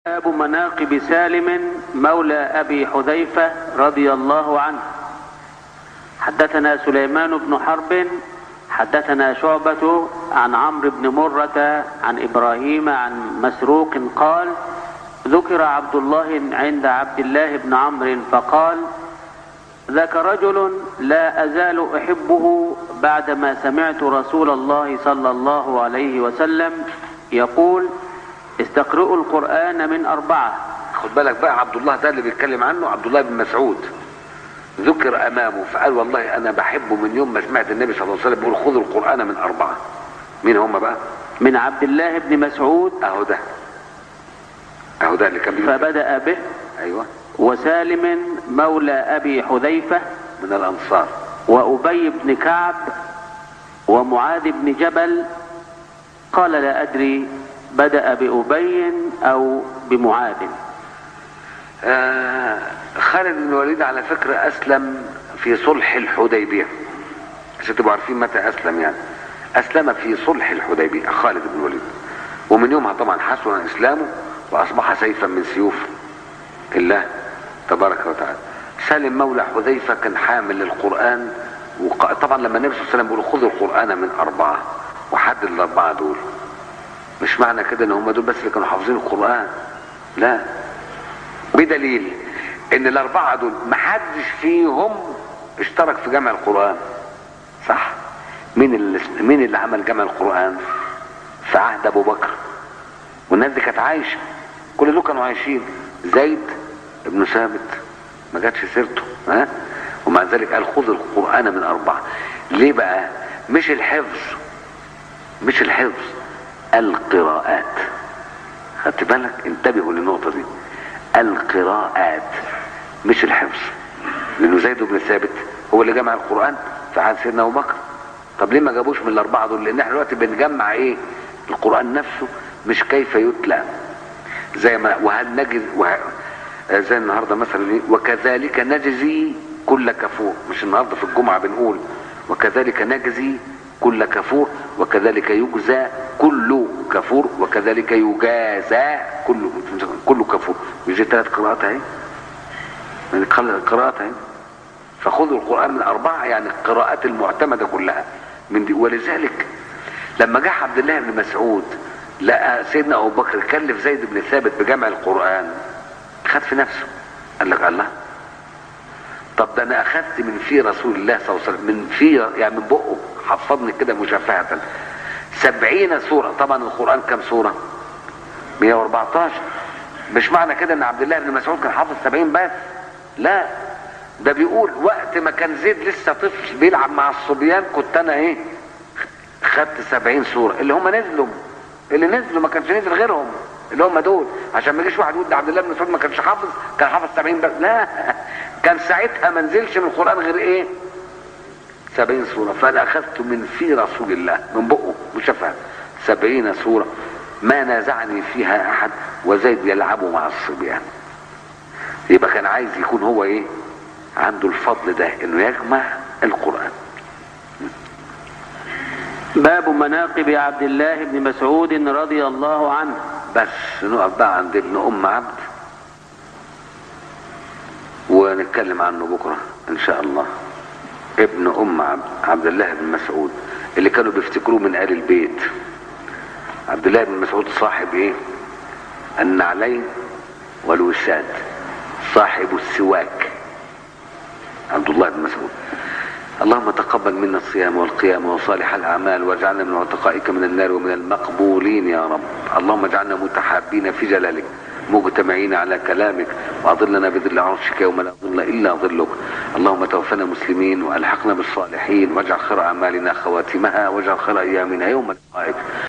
باب مناقب سالم مولى أبي حذيفة رضي الله عنه حدثنا سليمان بن حرب حدثنا شعبة عن عمرو بن مرة عن إبراهيم عن مسروق قال ذكر عبد الله عند عبد الله بن عمرو فقال ذاك رجل لا أزال أحبه بعدما سمعت رسول الله صلى الله عليه وسلم يقول استقرئوا القرآن من أربعة خد بالك بقى عبد الله ده اللي بيتكلم عنه عبد الله بن مسعود ذكر امامه فقال والله انا بحبه من يوم ما سمعت النبي صلى الله عليه وسلم بيقول خذوا القران من اربعه مين هم بقى من عبد الله بن مسعود اهو ده اهو ده اللي كان بيقول فبدأ به ايوه وسالم مولى أبي حذيفة من الانصار وأبي بن كعب ومعاذ بن جبل قال لا أدري بدأ بأبي أو بمعاذ آه خالد بن الوليد على فكره اسلم في صلح الحديبيه عشان تبقوا عارفين متى اسلم يعني اسلم في صلح الحديبيه خالد بن الوليد ومن يومها طبعا حسن اسلامه واصبح سيفا من سيوف الله تبارك وتعالى سالم مولى حذيفه كان حامل للقران وطبعا لما النبي صلى الله عليه وسلم بيقول خذوا القران من اربعه وحدد الاربعه دول مش معنى كده ان هم دول بس اللي كانوا حافظين القران لا بدليل ان الاربعه دول محدش فيهم اشترك في جمع القران صح مين اللي مين اللي عمل جمع القران في عهد ابو بكر والناس دي كانت عايشه كل دول كانوا عايشين زيد ابن ثابت ما جاتش سيرته ها ومع ذلك قال خذ القران من اربعه ليه بقى مش الحفظ مش الحفظ القراءات خدت بالك انتبهوا للنقطه دي القراءات مش الحفظ لانه زيد بن ثابت هو اللي جمع القران في عهد سيدنا ابو بكر طب ليه ما جابوش من الاربعه دول لان احنا دلوقتي بنجمع ايه القران نفسه مش كيف يتلى زي ما وهل نجد وه... زي النهارده مثلا ايه وكذلك نجزي كل كفور مش النهارده في الجمعه بنقول وكذلك نجزي كل كفور وكذلك يجزى كل كفور وكذلك يجازى كل كل كفور يجي ثلاث قراءات اهي يعني قراءات اهي فخذوا القران من اربعه يعني القراءات المعتمده كلها من دي ولذلك لما جه عبد الله بن مسعود لقى سيدنا ابو بكر كلف زيد بن ثابت بجمع القران خد في نفسه قال لك الله طب ده انا اخذت من في رسول الله صلى الله عليه وسلم من في يعني من بقه حفظني كده مشافهة سبعين سورة طبعا القرآن كم سورة 114 مش معنى كده ان عبد الله بن مسعود كان حافظ 70 بس لا ده بيقول وقت ما كان زيد لسه طفل بيلعب مع الصبيان كنت انا ايه خدت 70 سورة اللي هم نزلوا اللي نزلوا ما كانش نزل غيرهم اللي هم دول عشان ما يجيش واحد يقول ده عبد الله بن مسعود ما كانش حافظ كان حافظ 70 بس لا كان ساعتها ما نزلش من القرآن غير ايه سبعين سورة فأنا أخذت من في رسول الله من بقه مشافهة سبعين سورة ما نازعني فيها أحد وزيد يلعب مع الصبيان يبقى كان عايز يكون هو إيه عنده الفضل ده إنه يجمع القرآن باب مناقب عبد الله بن مسعود رضي الله عنه بس نقف بقى عند ابن أم عبد ونتكلم عنه بكرة إن شاء الله ابن ام عبد الله بن مسعود اللي كانوا بيفتكروه من آل البيت عبد الله بن مسعود صاحب ايه النعلين والوساد صاحب السواك عبد الله بن مسعود اللهم تقبل منا الصيام والقيام وصالح الاعمال واجعلنا من عتقائك من النار ومن المقبولين يا رب اللهم اجعلنا متحابين في جلالك مجتمعين على كلامك واظلنا بظل عرشك يوم لا ظل الا ظلك اللهم توفنا مسلمين والحقنا بالصالحين واجعل خير اعمالنا خواتمها واجعل خير ايامنا يوم لقائك